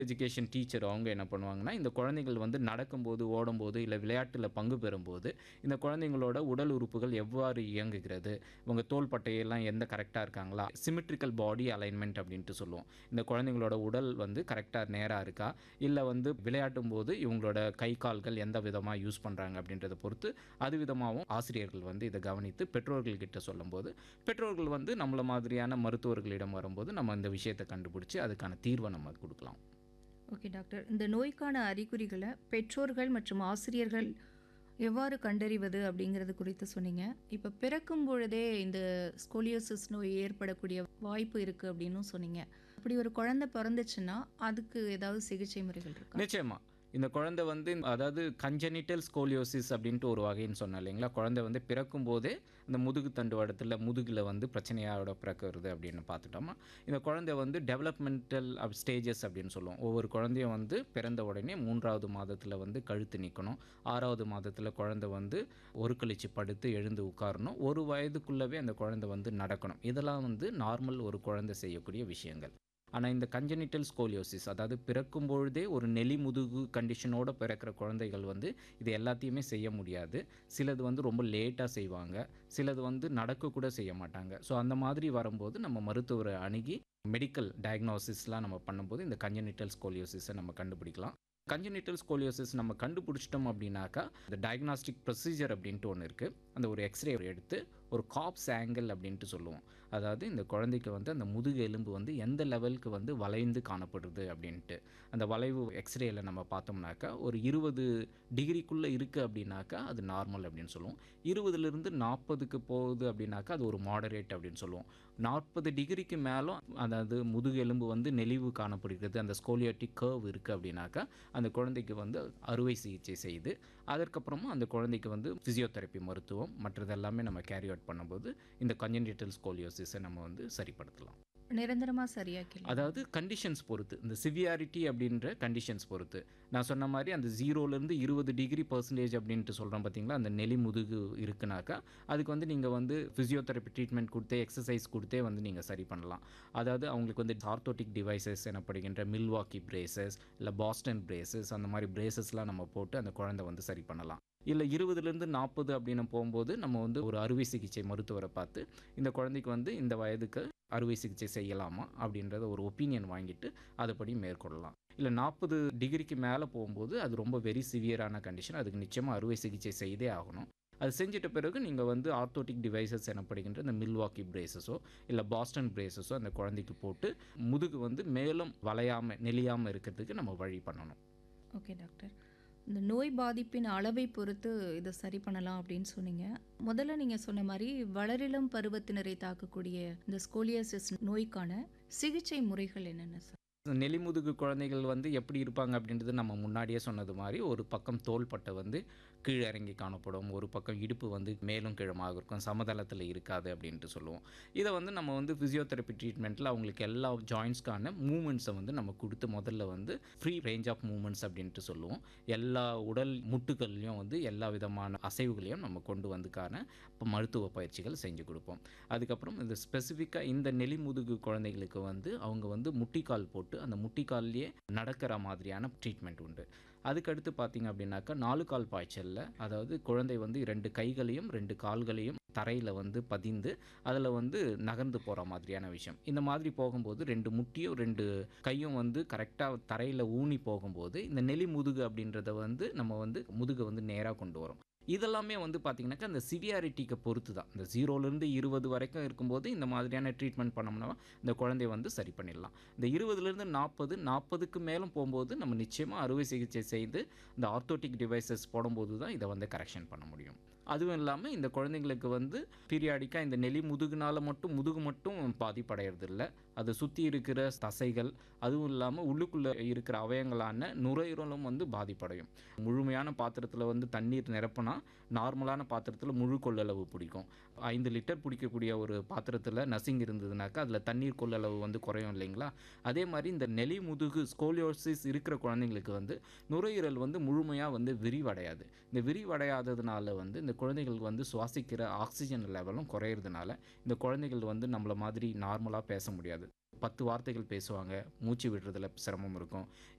Education teacher அவங்க என்ன பண்ணுவாங்கன்னா, இந்த குழந்தைகள் வந்து நடக்கும்போது, ஓடும்போது, இல்ல விளையாட்டுல பங்கு பெறும்போது, இந்த குழந்தைங்களோட உடல் உறுப்புகள் எவ்வாறு இயங்குகிறது, இவங்க தோள்பட்டையெல்லாம் எந்த கரெக்ட்டா இருக்காங்களா, சிமெட்ரிக்கல் பாடி அலைன்மென்ட் அப்படின்ட்டு சொல்லுவோம். இந்த குழந்தைங்களோட உடல் வந்து கரெக்ட்டா நேரா இருக்கா, இல்ல வந்து விளையாட்டும்போது இவங்களோட கை, கால்கள் எந்த விதமா யூஸ் பண்றாங்க அப்படின்றத பொறுத்து, அது விதமாவும் ஆசிரியர்கள் வந்து இத கவனித்து பெற்றோர்கள் கிட்ட சொல்லும்போது, பெற்றோர்கள் வந்து நம்மள மாதிரியான மருத்துவர்களிடம் வரும்போது, நம்ம இந்த விஷயத்த கண்டுபிடிச்சு அதுக்கான தீர்வ நம்ம குடுக்கலாம். Okay doctor. இந்த நோய்க்கான அறிகுறிகள பெற்றோர்கள் மற்றும் ஆசிரியர்கள் எவ்வாறு கண்டறிவது அப்படிங்கிறது குறித்து சொன்னீங்க. இப்ப பிறக்கும் பொழுதே இந்த ஸ்கோலியோசிஸ் நோய் ஏற்படக்கூடிய வாய்ப்பு இருக்கு அப்படின்னும் சொன்னீங்க. அப்படி ஒரு குழந்தை பிறந்துச்சுன்னா, அதுக்கு ஏதாவது சிகிச்சை முறைகள் இருக்கா? நிச்சயமா. இந்த குழந்தை வந்து அதாவது கன்ஜெனிட்டல் ஸ்கோலியோசிஸ் அப்படின்ட்டு ஒரு வகைன்னு சொன்னேன் இல்லைங்களா? குழந்தை வந்து பிறக்கும்போதே இந்த முதுகு தண்டுவடத்தில முதுகுல வந்து பிரச்சனையோட பிறக்கிறது அப்படின்னு பார்த்துட்டோமா, இந்த குழந்தை வந்து டெவலப்மென்டல் அப் ஸ்டேஜஸ் அப்படின்னு சொல்லுவோம். ஒவ்வொரு குழந்தையும் வந்து பிறந்த உடனே 3வது மாதத்தில வந்து கழுத்து நிக்கணும். 6வது மாதத்தில குழந்தை வந்து ஒருக்களிச்சு படுத்து எழுந்து உட்காரணும். 1 வயதுக்குள்ளவே அந்த குழந்தை வந்து நடக்கணும். இதெல்லாம் வந்து நார்மல் ஒரு குழந்தை செய்யக்கூடிய விஷயங்கள். ஆனா இந்த கன்ஜெனிட்டல் ஸ்கோலியோசிஸ் அதாவது பிறக்கும் பொழுதே ஒரு நெலி முதுகு கண்டிஷனோட பிறக்கிற குழந்தைகள் வந்து இது எல்லாத்தையுமே செய்ய முடியாது. சிலது வந்து ரொம்ப லேட்டா செய்வாங்க. சிலது வந்து நடக்க கூட செய்ய மாட்டாங்க. ஸோ அந்த மாதிரி வரும்போது நம்ம மருத்துவர அணுகி மெடிக்கல் டயக்னோசிஸ்லாம் நம்ம பண்ணும்போது இந்த கன்ஜெனிட்டல் ஸ்கோலியோசிஸ நம்ம கண்டுபிடிக்கலாம். கன்ஜெனிட்டல் ஸ்கோலியோசிஸ் நம்ம கண்டுபிடிச்சிட்டோம் அப்படின்னாக்கா, இந்த டயக்னாஸ்டிக் ப்ரொசீஜர் அப்படின்ட்டு ஒண்ணு இருக்கு. அந்த ஒரு எக்ஸ்ரே எடுத்து ஒரு கார்ப்ஸ் ஆங்கிள் அப்படின்ட்டு சொல்லுவோம். அதாவது இந்த குழந்தைக்கு வந்து அந்த முதுகு எலும்பு வந்து எந்த லெவலுக்கு வந்து வளைந்து காணப்படுது அப்படின்ட்டு. அந்த வளைவு எக்ஸ்ரேல நம்ம பார்த்தோம்னாக்கா, ஒரு 20 டிகிரிக்குள்ள இருக்கு அப்படின்னாக்கா, அது நார்மல் அப்படின்னு சொல்லுவோம். 20லிருந்து 40க்கு போகுது அப்படின்னாக்கா, அது ஒரு மாடரேட் அப்படின்னு சொல்லுவோம். 40 டிகிரிக்கு மேலும் அதாவது முதுகு எலும்பு வந்து நெளிவு காணப்படுகிறது. அந்த ஸ்கோலியோடிக் கர்வ் இருக்கு அப்படின்னாக்கா, அந்த குழந்தைக்கு வந்து அறுவை சிகிச்சை செய்து, அதற்கப்புறமா அந்த குழந்தைக்கு வந்து பிசியோதெரபி மருத்துவம் மற்றது எல்லாமே நம்ம கேரி அவுட் பண்ணும்போது, இந்த கன்ஜெனிட்டல் ஸ்கோலியோசிஸ நம்ம வந்து சரிப்படுத்தலாம். நிரந்தரமா சரியாக்கிடலாம். அதாவது கண்டிஷன்ஸ் பொறுத்து. இந்த சிவியாரிட்டி அப்படின்ற கண்டிஷன்ஸ் பொறுத்து. நான் சொன்ன மாரி அந்த 0லிருந்து 20 டிகிரி பெர்சன்டேஜ் அப்படின்ட்டு சொல்றோம் பார்த்தீங்களா, அந்த நெளி முதுகு இருக்குனாக்கா, அதுக்கு வந்து நீங்க வந்து பிசியோதெரபி ட்ரீட்மென்ட் குடுத்தே, எக்சர்சைஸ் குடுத்தே வந்து நீங்க சரி பண்ணலாம். அதாவது அவங்களுக்கு வந்து ஆர்த்தோட்டிக் டிவைசஸ் எனப்படுகின்ற மில்வாக்கி பிரேசஸ், இல்ல பாஸ்டன் பிரேசஸ் அந்த மாரி பிரேசஸ்லாம் நம்ம போட்டு அந்த குழந்தை வந்து சரி பண்ணலாம். இல்ல 20லிருந்து 40 அப்படின்னு போம்போது, நம்ம வந்து ஒரு அறுவை சிகிச்சை மருத்துவர பார்த்து, இந்த குழந்தைக்கு வந்து இந்த வயதுக்கு அறுவை சிகிச்சை செய்யலாமா? அப்படின்றத ஒரு ஒப்பீனியன் வாங்கிட்டு, அதுபடி மேற்கொள்ளலாம். இல்ல 40 டிகிரிக்கு மேல போம்போது, அது ரொம்ப வெரி சிவியரான கண்டிஷன். அதுக்கு நிச்சயமா அறுவை சிகிச்சை செய்தே ஆகணும். அது செஞ்சிட்ட பிறகு நீங்க வந்து ஆர்த்தோட்டிக் டிவைசஸ் எனப்படுகின்ற இந்த மில்வாக்கி பிரேசஸோ, இல்ல பாஸ்டன் பிரேசஸோ அந்த குழந்தைக்கு போட்டு, முதுகு வந்து மேலும் வளையாம, நெளியாம இருக்கிறதுக்கு நம்ம வழி பண்ணணும். Okay doctor. இந்த நோய் பாதிப்பின் அளவை பொறுத்து இத சரி பண்ணலாம் அப்படின்னு சொன்னீங்க. முதல்ல நீங்க சொன்ன மாரி வளரிளம் பருவத்தினரை தாக்கக்கூடிய இந்த ஸ்கோலியோசிஸ் நோய்க்கான சிகிச்சை முறைகள் என்னென்ன சார்? நெலிமுதுகு குழந்தைகள் வந்து எப்படி இருப்பாங்க அப்படின்றது நம்ம முன்னாடியே சொன்னது மாரி, ஒரு பக்கம் தோள்பட்டை வந்து கீழ இறங்கி காணப்படும். ஒரு பக்கம் இடுப்பு வந்து மேலும் கீழுமாக இருக்கும். சமதளத்தில இருக்காது அப்படின்ட்டு சொல்லுவோம். இத வந்து நம்ம வந்து பிசியோதெரபி ட்ரீட்மென்ட்ல அவங்களுக்கு எல்லா ஜாயிண்ட்ஸ்க்கான மூவ்மெண்ட்ஸ வந்து நம்ம குடுத்து முதல்ல வந்து ஃப்ரீ ரேஞ்ச் ஆஃப் மூவ்மெண்ட்ஸ் அப்படின்ட்டு சொல்லுவோம். எல்லா உடல் முட்டுகள்லயும் வந்து எல்லா விதமான அசைவுகளையும் நம்ம கொண்டு வந்துக்கான மருத்துவ பயிற்சிகள் செஞ்சு குடுப்போம். அதுக்கப்புறம் இந்த ஸ்பெசிஃபிக்கா இந்த நெலிமுதுகு குழந்தைகளுக்கு வந்து அவங்க வந்து முட்டிக்கால் போட்டு, அந்த முட்டிக்கால்லயே நடக்கிற மாதிரியான ட்ரீட்மென்ட் உண்டு. அதுக்கடுத்து பார்த்தீங்க அப்படின்னாக்கா, 4 கால் பாய்ச்சல்ல, அதாவது குழந்தை வந்து 2 கைகளையும், 2 கால்களையும் தரையில வந்து பதிந்து, அதுல வந்து நகர்ந்து போற மாதிரியான விஷயம். இந்த மாதிரி போகும்போது 2 முட்டியும், 2 கையும் வந்து கரெக்ட்டா தரையில ஊனி போகும்போது, இந்த நெலி முதுகு அப்படின்றத வந்து நம்ம வந்து முதுக வந்து நேரா கொண்டு வரும். இதெல்லாமே வந்து பார்த்தீங்கன்னாக்கா, அந்த சிவியாரிட்டிக்கு பொறுத்து தான். இந்த 0லிருந்து 20 வரைக்கும் இருக்கும்போது, இந்த மாதிரியான ட்ரீட்மென்ட் பண்ணோம்னா, இந்த குழந்தைய வந்து சரி பண்ணிடலாம். இந்த 20லிருந்து 40, 40க்கு மேலும் போம்போது, நம்ம நிச்சயமா அறுவை சிகிச்சை செய்து, இந்த ஆர்த்தோட்டிக் டிவைசஸ் போடும்போது தான் இத வந்து கரெக்ஷன் பண்ண முடியும். அதுவும் இல்லாம இந்த குழந்தைங்களுக்கு வந்து பீரியாடிக்கா இந்த நெலி முதுகுனால மட்டும் முதுகு மட்டும் பாதிப்படையறதில்ல. அத சுத்தி இருக்கிற தசைகள், அதுவும் இல்லாம உள்ளுக்குள்ள இருக்கிற அவயங்களான நுரையீரலும் வந்து பாதிப்படையும். முழுமையான பாத்திரத்தில வந்து தண்ணீர் நிரப்புனா, நார்மலான பாத்திரத்தில முழு கொள்ளளவு பிடிக்கும். 5 லிட்டர் பிடிக்கக்கூடிய ஒரு பாத்திரத்தில நசிங் இருந்ததுனாக்கா, அதில தண்ணீர் கொள்ளளவு வந்து குறையும் இல்லைங்களா? அதே மாரி இந்த நெலி முதுகு ஸ்கோலியோசிஸ் இருக்கிற குழந்தைங்களுக்கு வந்து நுரையீரல் வந்து முழுமையா வந்து விரிவடையாது. இந்த விரிவடையாததுனால வந்து இந்த குழந்தைகளுக்கு வந்து சுவாசிக்கிற ஆக்ஸிஜன் லெவலும் குறையிறதுனால, இந்த குழந்தைகள் வந்து நம்மள மாதிரி நார்மலா பேச முடியாது. பத்து வார்த்தைகள் பேசுவாங்க மூச்சு விடுறதுல சிரமம் இருக்கும்